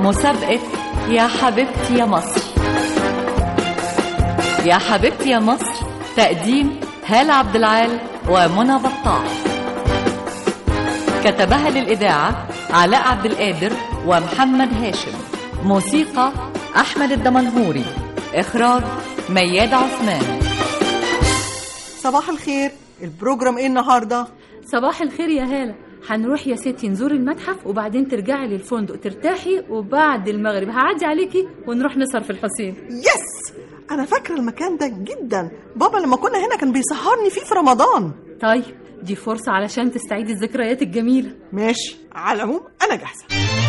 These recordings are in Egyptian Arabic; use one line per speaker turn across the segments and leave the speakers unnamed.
مسابقة يا حبيبتي يا مصر يا حبيبتي يا مصر تقديم هالة عبد العال ومنى بطاح كتبها للإذاعة علاء عبد القادر ومحمد هاشم موسيقى أحمد الدمنهوري إخراج مياد عثمان
صباح الخير البروجرام ايه النهارده
صباح الخير يا هالة هنروح يا ستي نزور المتحف وبعدين ترجعي للفندق ترتاحي وبعد المغرب هعدي عليكي ونروح نسهر في الحسين
يس انا فاكره المكان ده جدا بابا لما كنا هنا كان بيسهرني فيه في رمضان
طيب دي فرصة علشان تستعيدي الذكريات الجميلة
ماشي على العموم انا جاهزه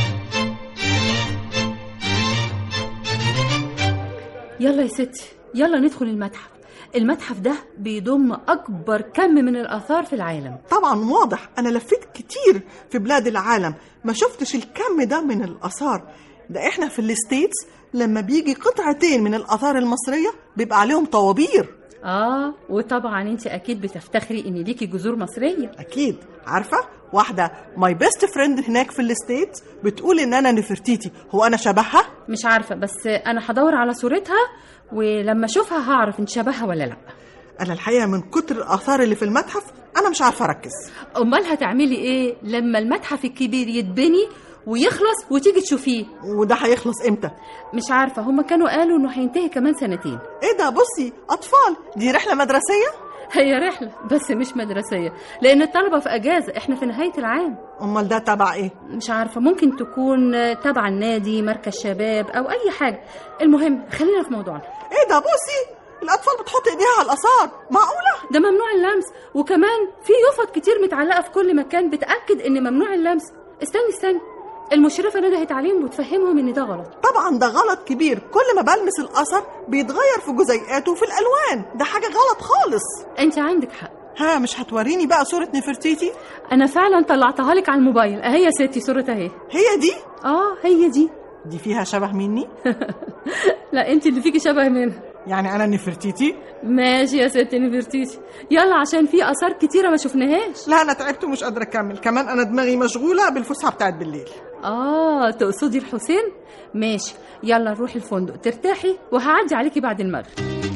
يلا يا ستي يلا ندخل المتحف المتحف ده بيضم أكبر كم من الآثار في العالم
طبعا واضح انا لفيت كتير في بلاد العالم ما شفتش الكم ده من الاثار ده احنا في الستيتس لما بيجي قطعتين من الاثار المصريه بيبقى عليهم طوابير
آه وطبعا انت أكيد بتفتخري إن ليكي جذور مصرية
اكيد عارفه واحده ماي بيست فريند هناك في الستيتس بتقول ان انا نفرتيتي هو انا شبهها
مش عارفة بس أنا هدور على صورتها ولما أشوفها هعرف انت شبهها ولا لأ
انا الحقيقه من كتر الاثار اللي في المتحف انا مش عارفه اركز
أمال هتعملي إيه لما المتحف الكبير يتبني ويخلص وتيجي تشوفيه
وده هيخلص امتى
مش عارفة هما كانوا قالوا إنه هينتهي كمان سنتين
ايه ده بصي اطفال دي رحله مدرسيه
هي رحلة بس مش مدرسية لأن الطلبة في أجازة إحنا في نهاية العام
امال ده تبع ايه
مش عارفة ممكن تكون تبع النادي مركز شباب أو أي حاجة المهم خلينا في موضوعنا
ايه ده بصي الاطفال بتحط ايديها على الاثار معقوله
ده ممنوع اللمس وكمان في يفط كتير متعلقة في كل مكان بتأكد إن ممنوع اللمس استني استني المشرفة ندهت عليهم وتفهمهم إن ده غلط
طبعا ده غلط كبير كل ما بلمس الاثر بيتغير في جزيئاته وفي الالوان ده حاجه غلط خالص
أنت عندك حق
ها مش هتوريني بقى صوره نفرتيتي
أنا فعلا طلعتها لك على الموبايل أهي يا ستي صورة أهي
هي دي
آه هي دي
دي فيها شبه مني
لا أنت اللي فيكي شبه منها
يعني انا نفرتيتي
ماشي يا ستي نفرتيتي يلا عشان في آثار كتيرة ما شفناهاش
لا انا تعبت ومش قادره اكمل كمان انا دماغي مشغوله بالفسحه بتاعت بالليل
آه تقصدي الحسين؟ ماشي يلا نروح الفندق ترتاحي وهعدي عليكي بعد المغرب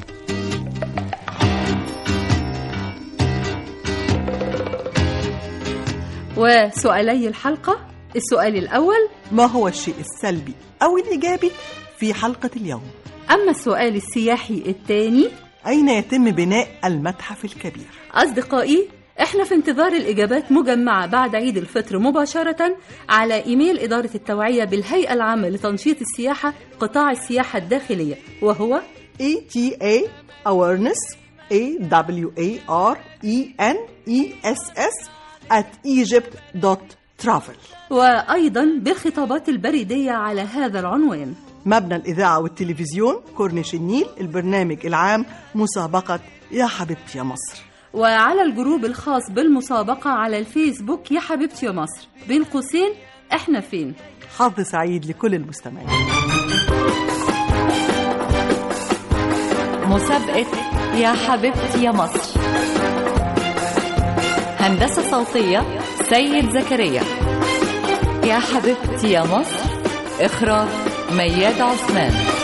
وسؤالي الحلقة السؤال الأول
ما هو الشيء السلبي او الايجابي في حلقه اليوم
أما السؤال السياحي الثاني
اين يتم بناء المتحف الكبير
أصدقائي احنا في انتظار الإجابات مجمعة بعد عيد الفطر مباشرة على إيميل إدارة التوعية بالهيئة العامة لتنشيط السياحة قطاع السياحة الداخلية وهو
ETA awareness A W A R E N E S S at egypt.travel
وأيضا بالخطابات البريدية على هذا العنوان
مبنى الإذاعة والتلفزيون كورنيش النيل البرنامج العام مسابقة يا حبيبتي يا مصر
وعلى الجروب الخاص بالمسابقة على الفيسبوك يا حبيبتي يا مصر بين قوسين احنا فين
حظ سعيد لكل المستمعين
مسابقة يا حبيبتي يا مصر هندسة صوتية سيد زكريا يا حبيبتي يا مصر إخراج مياد عثمان